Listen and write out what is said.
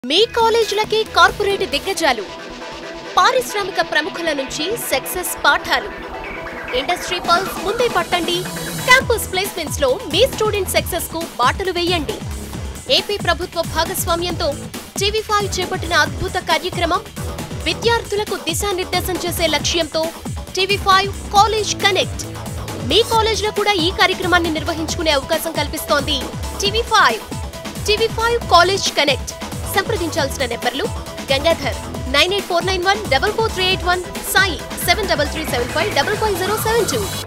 మీ కాలేజీలకే corporate దిగ్గజాలు పారిశ్రామిక ప్రముఖుల నుంచి సక్సెస్ పాఠాలు ఇండస్ట్రీ పల్స్ ముందే పట్టండి క్యాంపస్ ప్లేస్మెంట్స్ లో మీ స్టూడెంట్ సక్సెస్ కు బాటలు వేయండి ఏపీ ప్రభుత్వ భాగస్వామ్యంతో టీవీ ఫైవ్ చేపట్టిన అద్భుత కార్యక్రమం విద్యార్థులకు దిశానిర్దేశం చేసే లక్ష్యంతో టీవీ ఫైవ్ కాలేజ్ కనెక్ట్ మీ కాలేజ్ లో కూడా ఈ కార్యక్రమాన్ని నిర్వహించుకునే అవకాశం కల్పిస్తోంది TV five TV five college connect సంప్రదించాల్సిన నెంబర్లు Gangadhar nine eight four nine one double four three eight one Sai seven double three seven five double five zero seven two